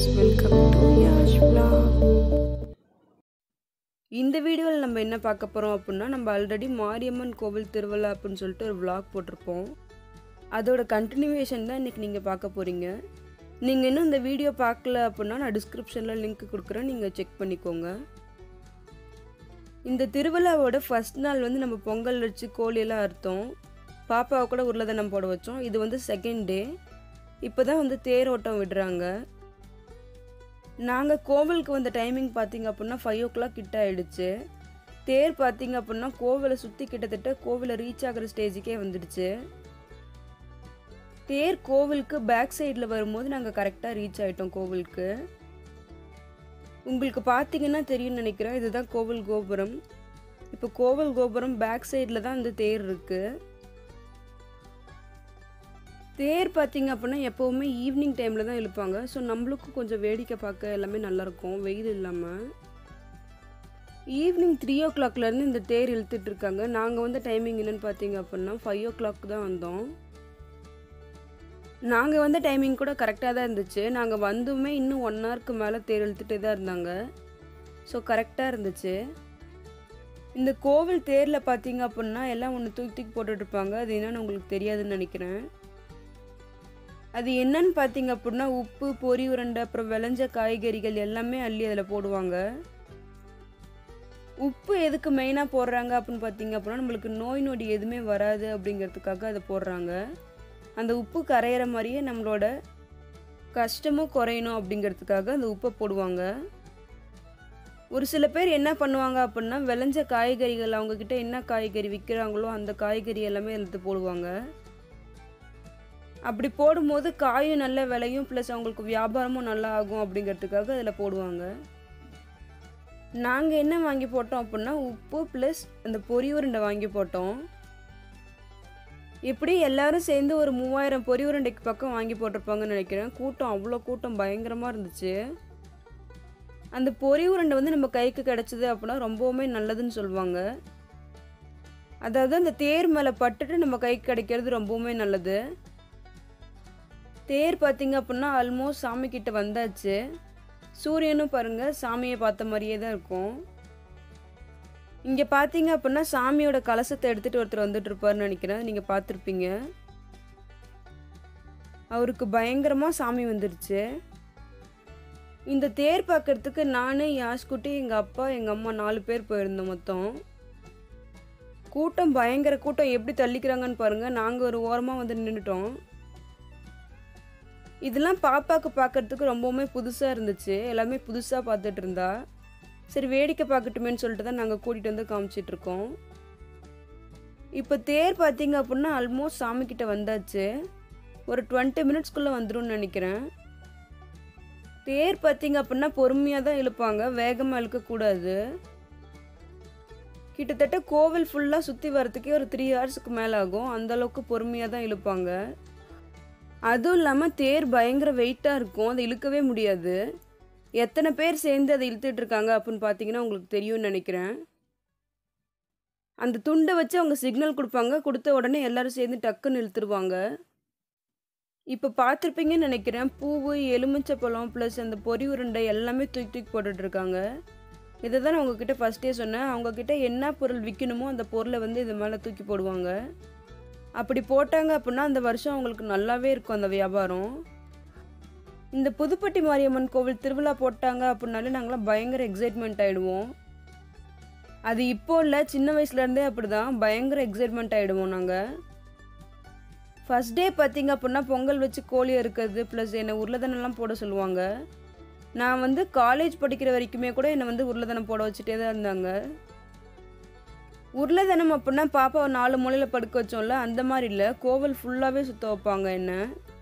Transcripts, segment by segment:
friends welcome to Yash vlog இந்த வீடியோவில் நம்ம என்ன பார்க்க போகிறோம் அப்படின்னா நம்ம ஆல்ரெடி மாரியம்மன் கோவில் திருவிழா அப்படின்னு சொல்லிட்டு ஒரு vlog போட்டிருப்போம் அதோட கண்டினியூவேஷன் தான் இன்றைக்கி நீங்கள் பார்க்க போகிறீங்க நீங்கள் இன்னும் இந்த வீடியோ பார்க்கல அப்படின்னா நான் டிஸ்கிரிப்ஷனில் லிங்க் கொடுக்குறேன் நீங்கள் செக் பண்ணிக்கோங்க இந்த திருவிழாவோட ஃபர்ஸ்ட் நாள் வந்து நம்ம பொங்கல் வச்சு கோழியெல்லாம் அறுத்தோம் பாப்பாவை கூட உருளைதனம் போட வச்சோம் இது வந்து செகண்ட் டே இப்போ தான் வந்து தேரோட்டம் விடுறாங்க நாங்கள் கோவிலுக்கு வந்த டைமிங் பார்த்தீங்க அப்படின்னா ஃபைவ் ஓ கிளாக் கிட்ட ஆயிடுச்சு தேர் பார்த்தீங்க அப்படின்னா கோவிலை சுற்றி கிட்டத்தட்ட கோவிலை ரீச் ஆகிற ஸ்டேஜுக்கே வந்துடுச்சு தேர் கோவிலுக்கு பேக் சைடில் வரும்போது நாங்கள் கரெக்டாக ரீச் ஆகிட்டோம் கோவிலுக்கு உங்களுக்கு பார்த்தீங்கன்னா தெரியும்னு நினைக்கிறேன் இதுதான் கோவில் கோபுரம் இப்போ கோவில் கோபுரம் பேக் சைடில் தான் இந்த தேர் இருக்குது தேர் பார்த்தீங்க அப்படின்னா எப்போவுமே ஈவினிங் டைமில் தான் இழுப்பாங்க ஸோ நம்மளுக்கும் கொஞ்சம் வேடிக்கை பார்க்க எல்லாமே நல்லாயிருக்கும் வெயில் இல்லாமல் ஈவினிங் த்ரீ ஓ கிளாக்லேருந்து இந்த தேர் இழுத்துட்டு இருக்காங்க நாங்கள் வந்து டைமிங் என்னென்னு பார்த்தீங்க அப்படின்னா ஃபைவ் ஓ கிளாக் தான் வந்தோம் நாங்கள் வந்த டைமிங் கூட கரெக்டாக தான் இருந்துச்சு நாங்கள் வந்துமே இன்னும் ஒன் ஹவருக்கு மேலே தேர் இழுத்துட்டே தான் இருந்தாங்க ஸோ கரெக்டாக இருந்துச்சு இந்த கோவில் தேரில் பார்த்தீங்க அப்படின்னா எல்லாம் ஒன்று தூக்கி தூக்கி போட்டுட்ருப்பாங்க அது என்னன்னு உங்களுக்கு தெரியாதுன்னு நினைக்கிறேன் அது என்னன்னு பார்த்தீங்க அப்படின்னா உப்பு பொரி உருண்டை அப்புறம் விளைஞ்ச காய்கறிகள் எல்லாமே அள்ளி அதில் போடுவாங்க உப்பு எதுக்கு மெயினாக போடுறாங்க அப்படின்னு பார்த்தீங்க அப்படின்னா நம்மளுக்கு நோய் நொடி எதுவுமே வராது அப்படிங்கிறதுக்காக அதை போடுறாங்க அந்த உப்பு கரையிற மாதிரியே நம்மளோட கஷ்டமும் குறையணும் அப்படிங்கிறதுக்காக அந்த உப்பை போடுவாங்க ஒரு சில பேர் என்ன பண்ணுவாங்க அப்படின்னா விளைஞ்ச காய்கறிகள் அவங்கக்கிட்ட என்ன காய்கறி விற்கிறாங்களோ அந்த காய்கறி எல்லாமே எடுத்து போடுவாங்க அப்படி போடும்போது காயும் நல்ல விலையும் ப்ளஸ் அவங்களுக்கு வியாபாரமும் நல்லா ஆகும் அப்படிங்கிறதுக்காக அதில் போடுவாங்க நாங்கள் என்ன வாங்கி போட்டோம் அப்படின்னா உப்பு ப்ளஸ் அந்த பொரி உருண்டை வாங்கி போட்டோம் இப்படி எல்லாரும் சேர்ந்து ஒரு மூவாயிரம் பொரி உருண்டைக்கு பக்கம் வாங்கி போட்டிருப்பாங்கன்னு நினைக்கிறேன் கூட்டம் அவ்வளோ கூட்டம் பயங்கரமாக இருந்துச்சு அந்த பொரி உருண்டை வந்து நம்ம கைக்கு கிடச்சிது அப்படின்னா ரொம்பவுமே நல்லதுன்னு சொல்லுவாங்க அதாவது அந்த தேர் மேலே பட்டுட்டு நம்ம கைக்கு கிடைக்கிறது ரொம்பவுமே நல்லது தேர் பார்த்தீங்க அப்படின்னா ஆல்மோஸ்ட் சாமி கிட்ட வந்தாச்சு சூரியனும் பாருங்க சாமியை பார்த்த மாதிரியே தான் இருக்கும் இங்கே பார்த்தீங்க அப்படின்னா சாமியோட கலசத்தை எடுத்துகிட்டு ஒருத்தர் வந்துட்டு இருப்பாருன்னு நினைக்கிறேன் நீங்கள் பார்த்துருப்பீங்க அவருக்கு பயங்கரமாக சாமி வந்துருச்சு இந்த தேர் பார்க்கறதுக்கு நான் யாஷ்குட்டி எங்கள் அப்பா எங்கள் அம்மா நாலு பேர் போயிருந்தோம் மொத்தம் கூட்டம் பயங்கர கூட்டம் எப்படி தள்ளிக்கிறாங்கன்னு பாருங்கள் நாங்கள் ஒரு ஓரமாக வந்து நின்றுட்டோம் இதெல்லாம் பாப்பாவுக்கு பார்க்கறதுக்கு ரொம்பவுமே புதுசாக இருந்துச்சு எல்லாமே புதுசாக பார்த்துட்டு இருந்தா சரி வேடிக்கை பார்க்கட்டுமேன்னு சொல்லிட்டு தான் நாங்கள் கூட்டிகிட்டு வந்து காமிச்சிட்டு இருக்கோம் இப்போ தேர் பார்த்தீங்க அப்படின்னா ஆல்மோஸ்ட் சாமிக்கிட்ட வந்தாச்சு ஒரு டுவெண்ட்டி மினிட்ஸ்க்குள்ளே வந்துடும் நினைக்கிறேன் தேர் பார்த்தீங்க அப்படின்னா பொறுமையாக தான் இழுப்பாங்க வேகமாக இழுக்கக்கூடாது கிட்டத்தட்ட கோவில் ஃபுல்லாக சுற்றி வரத்துக்கே ஒரு த்ரீ ஹவர்ஸுக்கு மேலே ஆகும் அந்தளவுக்கு பொறுமையாக தான் இழுப்பாங்க அதுவும் இல்லாமல் தேர் பயங்கர வெயிட்டாக இருக்கும் அதை இழுக்கவே முடியாது எத்தனை பேர் சேர்ந்து அதை இழுத்துட்டு இருக்காங்க அப்படின்னு பார்த்தீங்கன்னா உங்களுக்கு தெரியும்னு நினைக்கிறேன் அந்த துண்டை வச்சு அவங்க சிக்னல் கொடுப்பாங்க கொடுத்த உடனே எல்லாரும் சேர்ந்து டக்குன்னு இழுத்துருவாங்க இப்போ பார்த்துருப்பீங்கன்னு நினைக்கிறேன் பூவு எலுமிச்சப்பழம் ப்ளஸ் அந்த பொரி உருண்டை எல்லாமே தூக்கி தூக்கி போட்டுட்டு இருக்காங்க இதை தான் நான் உங்ககிட்ட ஃபஸ்ட்டே சொன்னேன் அவங்கக்கிட்ட என்ன பொருள் விற்கணுமோ அந்த பொருளை வந்து இது மேலே தூக்கி போடுவாங்க அப்படி போட்டாங்க அப்படின்னா அந்த வருஷம் அவங்களுக்கு நல்லாவே இருக்கும் அந்த வியாபாரம் இந்த புதுப்பட்டி மாரியம்மன் கோவில் திருவிழா போட்டாங்க அப்படின்னாலே நாங்களாம் பயங்கர எக்ஸைட்மெண்ட் ஆகிடுவோம் அது இப்போ இல்லை சின்ன வயசுலேருந்தே அப்படி தான் பயங்கர எக்ஸைட்மெண்ட் ஆகிடுவோம் நாங்கள் ஃபஸ்ட் டே பார்த்தீங்க அப்படின்னா பொங்கல் வச்சு கோழி இருக்கிறது ப்ளஸ் என்னை உருளைதனெல்லாம் போட சொல்லுவாங்க நான் வந்து காலேஜ் படிக்கிற வரைக்குமே கூட என்னை வந்து உருளைதனம் போட வச்சுட்டே தான் இருந்தாங்க உருளைதனம் அப்படின்னா பாப்பாவை நாலு மூலையில் படுக்க வச்சோம்ல அந்த மாதிரி இல்லை கோவில் ஃபுல்லாகவே சுற்ற வைப்பாங்க என்ன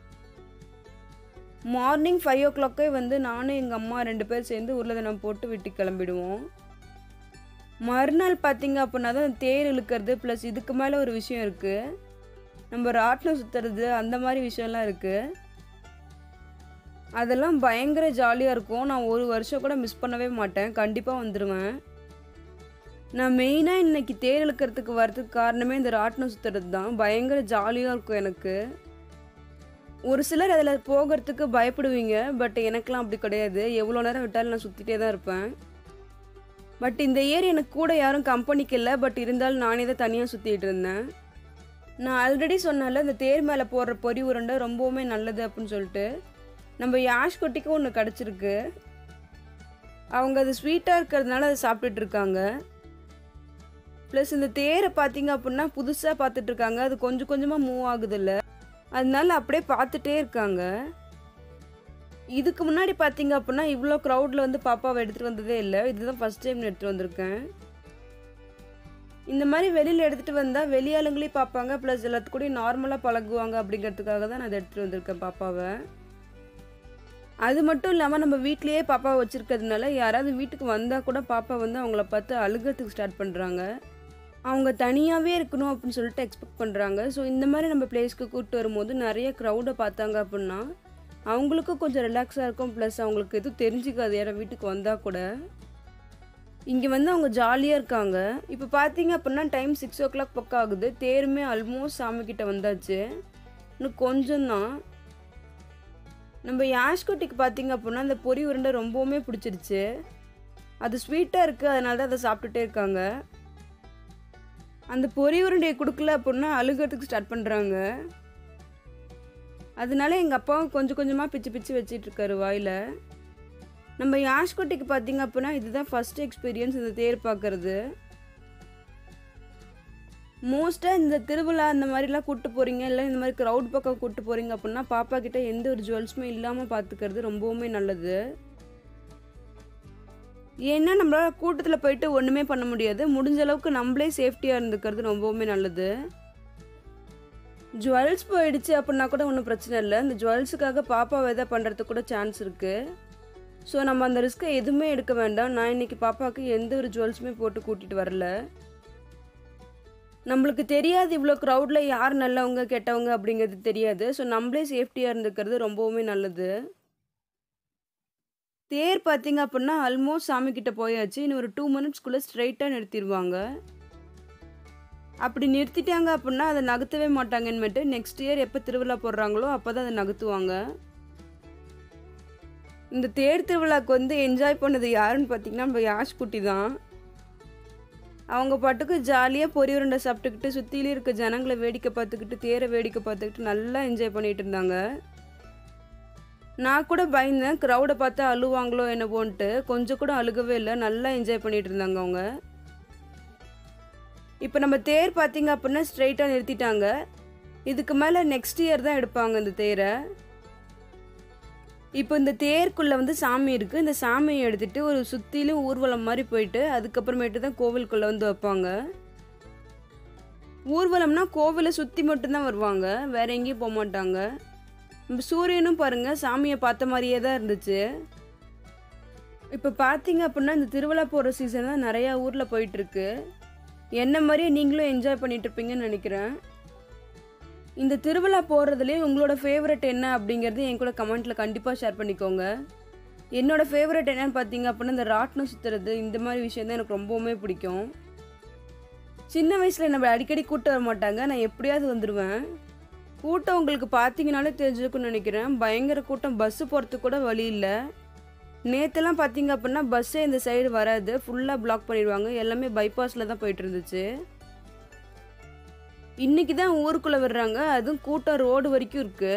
மார்னிங் ஃபைவ் ஓ கிளாக்கே வந்து நானும் எங்கள் அம்மா ரெண்டு பேர் சேர்ந்து உருளைதனம் போட்டு வீட்டுக்கு கிளம்பிடுவோம் மறுநாள் பார்த்தீங்க அப்படின்னா தான் தேர் இழுக்கிறது ப்ளஸ் இதுக்கு மேலே ஒரு விஷயம் இருக்குது நம்ம ராட்டினம் சுற்றுறது அந்த மாதிரி விஷயம்லாம் இருக்குது அதெல்லாம் பயங்கர ஜாலியாக இருக்கும் நான் ஒரு வருஷம் கூட மிஸ் பண்ணவே மாட்டேன் கண்டிப்பாக வந்துடுவேன் நான் மெயினாக இன்னைக்கு தேர் இழுக்கிறதுக்கு வரதுக்கு காரணமே இந்த ராட்டினம் சுற்றுறது தான் பயங்கர ஜாலியாக இருக்கும் எனக்கு ஒரு சிலர் அதில் போகிறதுக்கு பயப்படுவீங்க பட் எனக்கெலாம் அப்படி கிடையாது எவ்வளோ நேரம் விட்டாலும் நான் சுற்றிட்டே தான் இருப்பேன் பட் இந்த ஏர் எனக்கு கூட யாரும் கம்பெனிக்கு இல்லை பட் இருந்தாலும் நானே தான் தனியாக சுற்றிட்டு இருந்தேன் நான் ஆல்ரெடி சொன்னால இந்த தேர் மேலே போடுற பொரி உருண்டை ரொம்பவுமே நல்லது அப்படின்னு சொல்லிட்டு நம்ம யாஷ் குட்டிக்கும் ஒன்று கிடச்சிருக்கு அவங்க அது ஸ்வீட்டாக இருக்கிறதுனால அதை சாப்பிட்டுட்டு இருக்காங்க ப்ளஸ் இந்த தேரை பார்த்தீங்க அப்படின்னா புதுசாக பார்த்துட்டு இருக்காங்க அது கொஞ்சம் கொஞ்சமாக மூவ் ஆகுதில்ல அதனால அப்படியே பார்த்துட்டே இருக்காங்க இதுக்கு முன்னாடி பார்த்தீங்க அப்படின்னா இவ்வளோ க்ரௌடில் வந்து பாப்பாவை எடுத்துகிட்டு வந்ததே இல்லை இதுதான் ஃபஸ்ட் டைம் எடுத்துகிட்டு வந்திருக்கேன் இந்த மாதிரி வெளியில் எடுத்துகிட்டு வந்தால் வெளியாளுங்களையும் பார்ப்பாங்க ப்ளஸ் எல்லாத்துக்கூடயும் நார்மலாக பழகுவாங்க அப்படிங்கிறதுக்காக தான் நான் அதை எடுத்துகிட்டு வந்திருக்கேன் பாப்பாவை அது மட்டும் இல்லாமல் நம்ம வீட்லேயே பாப்பாவை வச்சுருக்கிறதுனால யாராவது வீட்டுக்கு வந்தால் கூட பாப்பா வந்து அவங்கள பார்த்து அழுகிறதுக்கு ஸ்டார்ட் பண்ணுறாங்க அவங்க தனியாகவே இருக்கணும் அப்படின்னு சொல்லிட்டு எக்ஸ்பெக்ட் பண்ணுறாங்க ஸோ இந்த மாதிரி நம்ம பிளேஸ்க்கு கூப்பிட்டு வரும்போது நிறைய க்ரௌடை பார்த்தாங்க அப்படின்னா அவங்களுக்கும் கொஞ்சம் ரிலாக்ஸாக இருக்கும் ப்ளஸ் அவங்களுக்கு எதுவும் தெரிஞ்சுக்காது யாரும் வீட்டுக்கு வந்தால் கூட இங்கே வந்து அவங்க ஜாலியாக இருக்காங்க இப்போ பார்த்தீங்க அப்படின்னா டைம் சிக்ஸ் ஓ கிளாக் பக்கம் ஆகுது தேருமே ஆல்மோஸ்ட் சாமிக்கிட்ட வந்தாச்சு இன்னும் கொஞ்சம் தான் நம்ம யாஷ்குட்டிக்கு பார்த்தீங்க அப்படின்னா அந்த பொரி உருண்டை ரொம்பவுமே பிடிச்சிருச்சு அது ஸ்வீட்டாக இருக்குது அதனால தான் அதை சாப்பிட்டுட்டே இருக்காங்க அந்த பொரி உருண்டையை கொடுக்கல அப்படின்னா அழுகிறதுக்கு ஸ்டார்ட் பண்ணுறாங்க அதனால எங்கள் அப்பாவும் கொஞ்சம் கொஞ்சமாக பிச்சு பிச்சு வச்சிட்டு இருக்காரு வாயில் நம்ம யாஷ்குட்டிக்கு பார்த்தீங்க அப்படின்னா இதுதான் ஃபஸ்ட் எக்ஸ்பீரியன்ஸ் இந்த தேர் பார்க்கறது மோஸ்ட்டாக இந்த திருவிழா இந்த மாதிரிலாம் கூப்பிட்டு போகிறீங்க இல்லை இந்த மாதிரி க்ரௌட் பக்கம் கூப்பிட்டு போகிறீங்க அப்படின்னா பாப்பா கிட்ட எந்த ஒரு ஜுவல்ஸுமே இல்லாமல் பார்த்துக்கிறது ரொம்பவுமே நல்லது ஏன்னா நம்மளால் கூட்டத்தில் போயிட்டு ஒன்றுமே பண்ண முடியாது முடிஞ்ச அளவுக்கு நம்மளே சேஃப்டியாக இருந்துக்கிறது ரொம்பவுமே நல்லது ஜுவல்ஸ் போயிடுச்சு அப்படின்னா கூட ஒன்றும் பிரச்சனை இல்லை இந்த ஜுவல்ஸுக்காக பாப்பாவை எதாவது பண்ணுறதுக்கு கூட சான்ஸ் இருக்குது ஸோ நம்ம அந்த ரிஸ்க்கை எதுவுமே எடுக்க வேண்டாம் நான் இன்னைக்கு பாப்பாவுக்கு எந்த ஒரு ஜுவல்ஸுமே போட்டு கூட்டிகிட்டு வரல நம்மளுக்கு தெரியாது இவ்வளோ க்ரௌடில் யார் நல்லவங்க கெட்டவங்க அப்படிங்கிறது தெரியாது ஸோ நம்மளே சேஃப்டியாக இருந்துக்கிறது ரொம்பவுமே நல்லது தேர் பார்த்தீங்க அப்படின்னா ஆல்மோஸ்ட் சாமி கிட்ட போயாச்சு இன்னும் ஒரு டூ மினிட்ஸ்க்குள்ளே ஸ்ட்ரைட்டாக நிறுத்திடுவாங்க அப்படி நிறுத்திட்டாங்க அப்படின்னா அதை நகர்த்தவே மாட்டாங்கன்னுட்டு நெக்ஸ்ட் இயர் எப்போ திருவிழா போடுறாங்களோ அப்போ தான் அதை நகர்த்துவாங்க இந்த தேர் திருவிழாக்கு வந்து என்ஜாய் பண்ணது யாருன்னு பார்த்தீங்கன்னா நம்ம யாஷ் குட்டி தான் அவங்க பாட்டுக்கு ஜாலியாக பொரி உருண்டை சாப்பிட்டுக்கிட்டு சுற்றிலே இருக்க ஜனங்களை வேடிக்கை பார்த்துக்கிட்டு தேரை வேடிக்கை பார்த்துக்கிட்டு நல்லா என்ஜாய் பண்ணிட்டு இருந்தாங்க நான் கூட பயந்தேன் க்ரௌடை பார்த்து அழுவாங்களோ என்னவோன்ட்டு கொஞ்சம் கூட அழுகவே இல்லை நல்லா என்ஜாய் பண்ணிட்டு இருந்தாங்க அவங்க இப்போ நம்ம தேர் பார்த்தீங்க அப்படின்னா ஸ்ட்ரைட்டாக நிறுத்திட்டாங்க இதுக்கு மேலே நெக்ஸ்ட் இயர் தான் எடுப்பாங்க இந்த தேரை இப்போ இந்த தேருக்குள்ளே வந்து சாமி இருக்குது இந்த சாமியை எடுத்துகிட்டு ஒரு சுற்றிலும் ஊர்வலம் மாதிரி போயிட்டு அதுக்கப்புறமேட்டு தான் கோவிலுக்குள்ளே வந்து வைப்பாங்க ஊர்வலம்னா கோவிலை சுற்றி மட்டும்தான் வருவாங்க வேற எங்கேயும் போக மாட்டாங்க நம்ம சூரியனும் பாருங்கள் சாமியை பார்த்த மாதிரியே தான் இருந்துச்சு இப்போ பார்த்தீங்க அப்படின்னா இந்த திருவிழா போகிற சீசன் தான் நிறையா ஊரில் போயிட்டுருக்கு என்ன மாதிரியே நீங்களும் என்ஜாய் பண்ணிட்டு இருப்பீங்கன்னு நினைக்கிறேன் இந்த திருவிழா போகிறதுலேயே உங்களோட ஃபேவரட் என்ன அப்படிங்கிறது என் கூட கமெண்ட்டில் கண்டிப்பாக ஷேர் பண்ணிக்கோங்க என்னோட ஃபேவரட் என்னன்னு பார்த்தீங்க அப்படின்னா இந்த ராட்டினம் சுற்றுறது இந்த மாதிரி விஷயம் தான் எனக்கு ரொம்பவுமே பிடிக்கும் சின்ன வயசில் நம்ம அடிக்கடி கூட்டம் வர மாட்டாங்க நான் எப்படியாவது வந்துடுவேன் கூட்டம் உங்களுக்கு பார்த்தீங்கனாலே தெரிஞ்சிருக்குன்னு நினைக்கிறேன் பயங்கர கூட்டம் பஸ்ஸு போகிறதுக்கு கூட வழி இல்லை நேற்றுலாம் பார்த்தீங்க அப்படின்னா பஸ்ஸே இந்த சைடு வராது ஃபுல்லாக பிளாக் பண்ணிடுவாங்க எல்லாமே பைபாஸில் தான் போயிட்டு இருந்துச்சு இன்னைக்கு தான் ஊருக்குள்ளே விடுறாங்க அதுவும் கூட்டம் ரோடு வரைக்கும் இருக்கு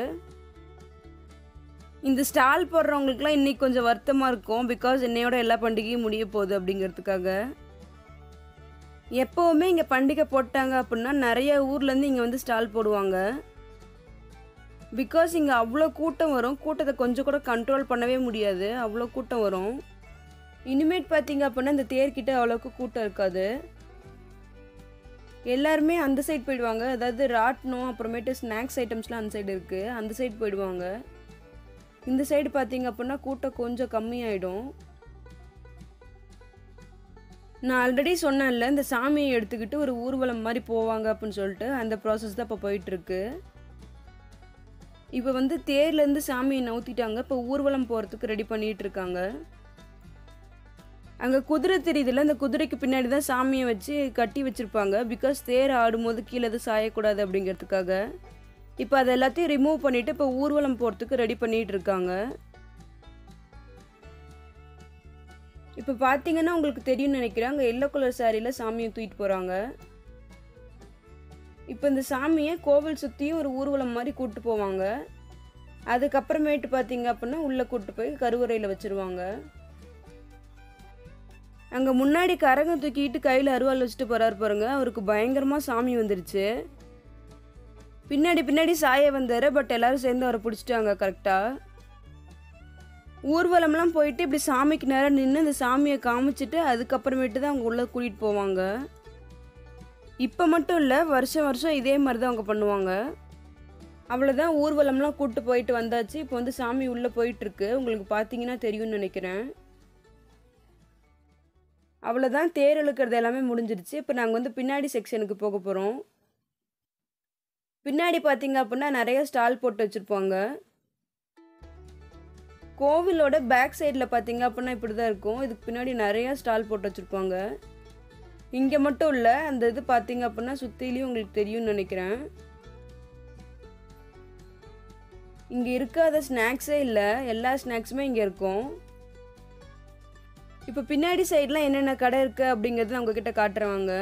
இந்த ஸ்டால் போடுறவங்களுக்குலாம் இன்னைக்கு கொஞ்சம் வருத்தமாக இருக்கும் பிகாஸ் என்னையோட எல்லா பண்டிகையும் முடிய போகுது அப்படிங்கிறதுக்காக எப்போவுமே இங்கே பண்டிகை போட்டாங்க அப்படின்னா நிறைய ஊர்லேருந்து இங்கே வந்து ஸ்டால் போடுவாங்க பிகாஸ் இங்கே அவ்வளோ கூட்டம் வரும் கூட்டத்தை கொஞ்சம் கூட கண்ட்ரோல் பண்ணவே முடியாது அவ்வளோ கூட்டம் வரும் இனிமேட் பார்த்தீங்க அப்படின்னா இந்த தேர்கிட்ட அவ்வளோக்கு கூட்டம் இருக்காது எல்லாருமே அந்த சைடு போயிடுவாங்க அதாவது ராட்னம் அப்புறமேட்டு ஸ்நாக்ஸ் ஐட்டம்ஸ்லாம் அந்த சைடு இருக்குது அந்த சைடு போயிடுவாங்க இந்த சைடு பார்த்தீங்க அப்படின்னா கூட்டம் கொஞ்சம் கம்மியாயிடும் நான் ஆல்ரெடி சொன்னேன்ல இந்த சாமியை எடுத்துக்கிட்டு ஒரு ஊர்வலம் மாதிரி போவாங்க அப்படின்னு சொல்லிட்டு அந்த ப்ராசஸ் தான் இப்போ போயிட்டுருக்கு இப்போ வந்து தேர்லேருந்து சாமியை நவுத்திட்டாங்க இப்போ ஊர்வலம் போகிறதுக்கு ரெடி பண்ணிட்டு இருக்காங்க அங்கே குதிரை தெரியுதுல்ல அந்த குதிரைக்கு பின்னாடி தான் சாமியை வச்சு கட்டி வச்சுருப்பாங்க பிகாஸ் தேர் ஆடும்போது கீழே எதுவும் சாயக்கூடாது அப்படிங்கிறதுக்காக இப்போ அதை எல்லாத்தையும் ரிமூவ் பண்ணிவிட்டு இப்போ ஊர்வலம் போகிறதுக்கு ரெடி பண்ணிகிட்டு இருக்காங்க இப்போ பார்த்தீங்கன்னா உங்களுக்கு தெரியும்னு நினைக்கிறேன் அங்கே எல்லோ கலர் சாரியில் சாமியை தூக்கிட்டு போகிறாங்க இப்போ இந்த சாமியை கோவில் சுற்றியும் ஒரு ஊர்வலம் மாதிரி கூப்பிட்டு போவாங்க அதுக்கப்புறமேட்டு பார்த்தீங்க அப்படின்னா உள்ளே கூப்பிட்டு போய் கருவறையில் வச்சுருவாங்க அங்கே முன்னாடி கரகம் தூக்கிட்டு கையில் அருவாள் வச்சுட்டு போகிறாரு பாருங்க அவருக்கு பயங்கரமாக சாமி வந்துருச்சு பின்னாடி பின்னாடி சாய வந்தார் பட் எல்லாரும் சேர்ந்து அவரை பிடிச்சிட்டாங்க கரெக்டாக ஊர்வலம்லாம் போயிட்டு இப்படி சாமிக்கு நேரம் நின்று இந்த சாமியை காமிச்சிட்டு அதுக்கப்புறமேட்டு தான் அவங்க உள்ளே கூட்டிகிட்டு போவாங்க இப்போ மட்டும் இல்லை வருஷம் வருஷம் இதே மாதிரி தான் அவங்க பண்ணுவாங்க அவ்வளோதான் ஊர்வலம்லாம் கூப்பிட்டு போயிட்டு வந்தாச்சு இப்போ வந்து சாமி உள்ளே போயிட்டுருக்கு உங்களுக்கு பார்த்தீங்கன்னா தெரியும்னு நினைக்கிறேன் அவ்வளோதான் தேர் இழுக்கிறது எல்லாமே முடிஞ்சிருச்சு இப்போ நாங்கள் வந்து பின்னாடி செக்ஷனுக்கு போக போகிறோம் பின்னாடி பார்த்தீங்க அப்படின்னா நிறைய ஸ்டால் போட்டு வச்சுருப்பாங்க கோவிலோட பேக் சைடில் பார்த்தீங்க அப்படின்னா இப்படி தான் இருக்கும் இதுக்கு பின்னாடி நிறைய ஸ்டால் போட்டு வச்சுருப்பாங்க இங்கே மட்டும் இல்லை அந்த இது பார்த்தீங்க அப்படின்னா சுற்றிலையும் உங்களுக்கு தெரியும்னு நினைக்கிறேன் இங்கே இருக்காத ஸ்நாக்ஸே இல்லை எல்லா ஸ்நாக்ஸுமே இங்கே இருக்கும் இப்போ பின்னாடி சைட்லாம் என்னென்ன கடை இருக்குது அப்படிங்கிறது நான் உங்ககிட்ட காட்டுறவாங்க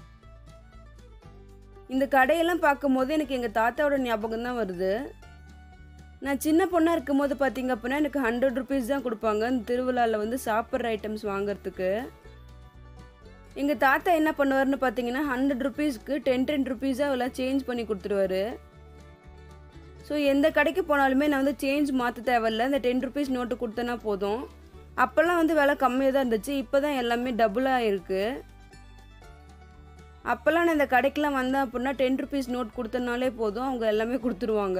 இந்த கடையெல்லாம் பார்க்கும்போது எனக்கு எங்கள் தாத்தாவோட ஞாபகம் தான் வருது நான் சின்ன பொண்ணாக இருக்கும்போது பார்த்தீங்க அப்படின்னா எனக்கு ஹண்ட்ரட் ருபீஸ் தான் கொடுப்பாங்க இந்த திருவிழாவில் வந்து சாப்பிட்ற ஐட்டம்ஸ் வாங்குறதுக்கு எங்கள் தாத்தா என்ன பண்ணுவார்னு பார்த்தீங்கன்னா ஹண்ட்ரட் ருபீஸ்க்கு டென் டென் ருபீஸாக எல்லாம் சேஞ்ச் பண்ணி கொடுத்துருவாரு ஸோ எந்த கடைக்கு போனாலுமே நான் வந்து சேஞ்ச் மாற்ற தேவையில்ல இந்த டென் ருபீஸ் நோட்டு கொடுத்தனா போதும் அப்போல்லாம் வந்து விலை கம்மியாக தான் இருந்துச்சு இப்போ தான் எல்லாமே டபுளாக இருக்குது அப்போல்லாம் நான் இந்த கடைக்கெலாம் வந்தேன் அப்படின்னா டென் ருபீஸ் நோட் கொடுத்தனாலே போதும் அவங்க எல்லாமே கொடுத்துருவாங்க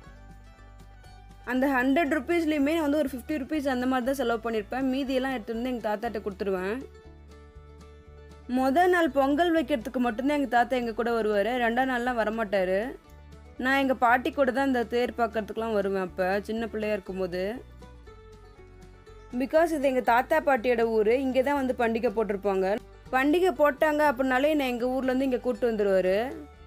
அந்த ஹண்ட்ரட் ருபீஸ்லேயுமே நான் வந்து ஒரு ஃபிஃப்டி ருபீஸ் அந்த மாதிரி தான் செலவு பண்ணியிருப்பேன் மீதியெல்லாம் எடுத்துகிட்டு வந்து எங்கள் தாத்தாட்ட கொடுத்துருவேன் மொதல் நாள் பொங்கல் வைக்கிறதுக்கு மட்டும்தான் எங்கள் தாத்தா எங்கள் கூட வருவார் ரெண்டாம் நாள்லாம் வரமாட்டார் நான் எங்கள் பாட்டி கூட தான் இந்த தேர் பார்க்கறதுக்குலாம் வருவேன் அப்போ சின்ன பிள்ளையா இருக்கும்போது பிகாஸ் இது எங்கள் தாத்தா பாட்டியோட ஊர் இங்கே தான் வந்து பண்டிகை போட்டிருப்பாங்க பண்டிகை போட்டாங்க அப்படின்னாலே என்னை எங்கள் ஊர்லேருந்து இங்கே கூப்பிட்டு வந்துடுவார்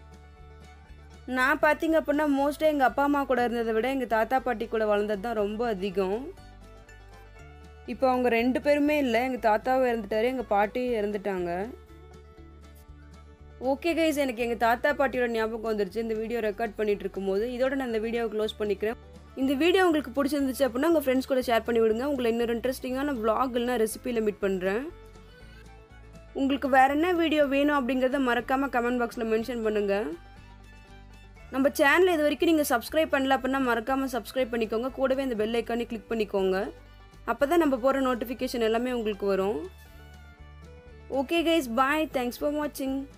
நான் பார்த்தீங்க அப்படின்னா மோஸ்ட்டாக எங்கள் அப்பா அம்மா கூட இருந்ததை விட எங்கள் தாத்தா பாட்டி கூட வளர்ந்தது தான் ரொம்ப அதிகம் இப்போ அவங்க ரெண்டு பேருமே இல்லை எங்கள் தாத்தாவும் இறந்துட்டாரு எங்கள் பாட்டியும் இறந்துட்டாங்க ஓகே கைஸ் எனக்கு எங்கள் தாத்தா பாட்டியோட ஞாபகம் வந்துருச்சு இந்த வீடியோ ரெக்கார்ட் பண்ணிட்டு இருக்கும்போது இதோட நான் இந்த வீடியோவை க்ளோஸ் பண்ணிக்கிறேன் இந்த வீடியோ உங்களுக்கு பிடிச்சிருந்துச்சு அப்படின்னா உங்கள் ஃப்ரெண்ட்ஸ் கூட ஷேர் பண்ணி விடுங்க உங்களை இன்னொரு இன்ட்ரெஸ்டிங்கான vlog இல்லைனா ரெசிபியில் மீட் பண்ணுறேன் உங்களுக்கு வேற என்ன வீடியோ வேணும் அப்படிங்கிறத மறக்காமல் கமெண்ட் பாக்ஸில் மென்ஷன் பண்ணுங்கள் நம்ம சேனல் இது வரைக்கும் நீங்கள் சப்ஸ்கிரைப் பண்ணல அப்படின்னா மறக்காமல் சப்ஸ்கிரைப் பண்ணிக்கோங்க கூடவே இந்த பெல் ஐக்கானே கிளிக் பண்ணிக்கோங்க அப்போ தான் நம்ம போகிற நோட்டிஃபிகேஷன் எல்லாமே உங்களுக்கு வரும் okay guys bye thanks for வாட்சிங்